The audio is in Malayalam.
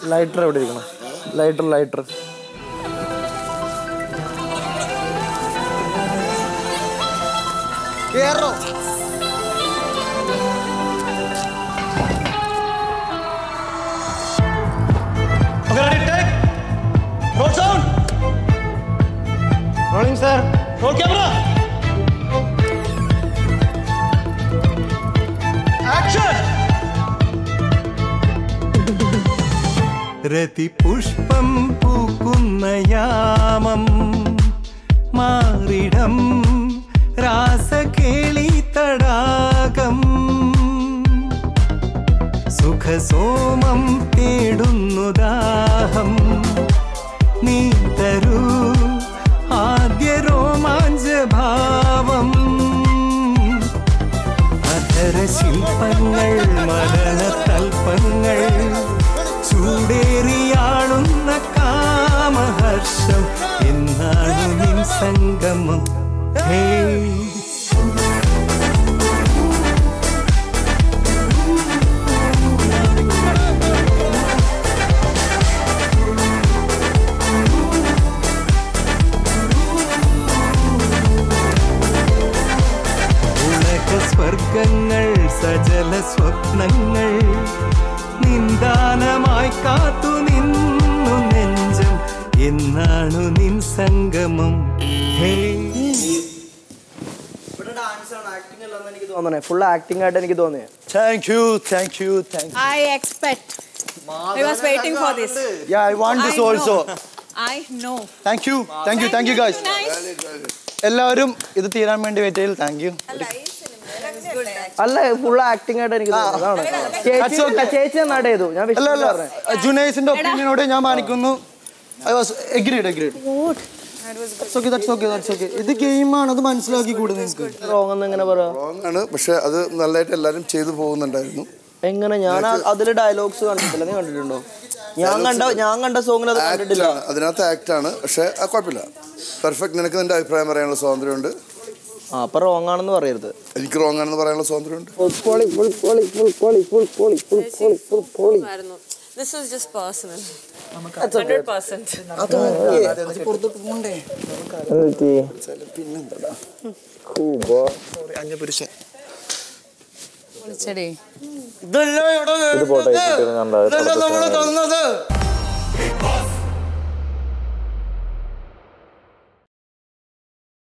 ലൈറ്റർ എവിടെ ഇരിക്കണം ലൈറ്റർ ലൈറ്റർ കേറോ Okay, ready, take. Roll sound. Rolling sir Roll camera. Action. രതിപുഷ്പം പൂക്കുന്ന യാമം മാറിടം രാസകേളി തടാകം സുഖസോമം തേടുന്നു ദാഹം നീ തരൂ ആദ്യ രോമാഞ്ചഭാവം അധരശില്പങ്ങൾ മരണതൽപ്പങ്ങൾ ചൂടേറിയാളുന്ന കാമഹർഷം എന്നാണു നിൻ സംഗമം ഹേ ഉലക സ്വർഗങ്ങൾ സജല സ്വപ്നങ്ങൾ നിന്ദാനമായി കാത്തു നിന്നു നെഞ്ചം എന്നാണു നിൻ സംഗമം ഹേ ഇവിടെ ഡാൻസ് ആണ് ആക്ടിംഗ് അല്ലെന്ന് എനിക്ക് തോന്നണേ ഫുൾ ആക്ടിംഗ് ആയിട്ട് എനിക്ക് തോന്നിയത് thank you thank you thank I expect. I was waiting for this. Yeah I want I this also know. I know. Thank you thank you thank you guys എല്ലാവരും ഇത് തീരാൻ വേണ്ടി വെയിറ്റ് ചെയ്തു താങ്ക് യു അല്ല ഫുൾ ആക്ടിംഗ് ആയിട്ട് എനിക്ക് തോന്നി അതാണ് ചേച്ചി okay. ചേച്ചി നന്നായിട്ട് ചെയ്തു ഞാൻ അല്ല അല്ല വിശ്വസിച്ച് ജുനൈസിന്റെ ഒപ്പീനിയനോട് ഞാൻ മാനിക്കുന്നു I was agreed agreed okay that's okay that's okay ഇത് ഗെയിമാണ് അത് മനസ്സിലാക്കി കൂടെ നിങ്ങൾക്ക് റോങ് എന്ന് എങ്ങനെ പറയാ റോങ് ആണ് പക്ഷെ അത് നല്ലതായിട്ട് എല്ലാവരും ചെയ്തു പോകുന്നുണ്ടായിരുന്നു എങ്ങനെ ഞാൻ ആ- അതില് ഡയലോഗ്സ് കണ്ടിട്ടില്ല നീ കണ്ടിട്ടുണ്ടോ ഞാൻ കണ്ട ഞാൻ കണ്ട സോങ്ങിൽ അത് ആക്ട് കണ്ടിട്ടില്ല ആണ് അതിനകത്ത് ആക്ട് ആണ് പക്ഷെ അത് കുഴപ്പമില്ല പെർഫെക്റ്റ് നിനക്ക് നിന്റെ അഭിപ്രായം പറയാനുള്ള സ്വാതന്ത്ര്യമുണ്ട് ആ അപ്പൊ റോങ് ആണെന്ന് പറയരുത് എനിക്ക് റോങ് ആണെന്ന് പറയാനുള്ള സ്വാതന്ത്ര്യമുണ്ട് This is just personal. Hundred percent. അന്യപുരുഷൻ വിളിച്ചടി ഇതല്ല ഇവിടെ ഇത് പോട്ടെ, ഇത് ഞാൻ ഉണ്ടായിരുന്നു. ഇതല്ല നമ്മള് തന്നത് Boss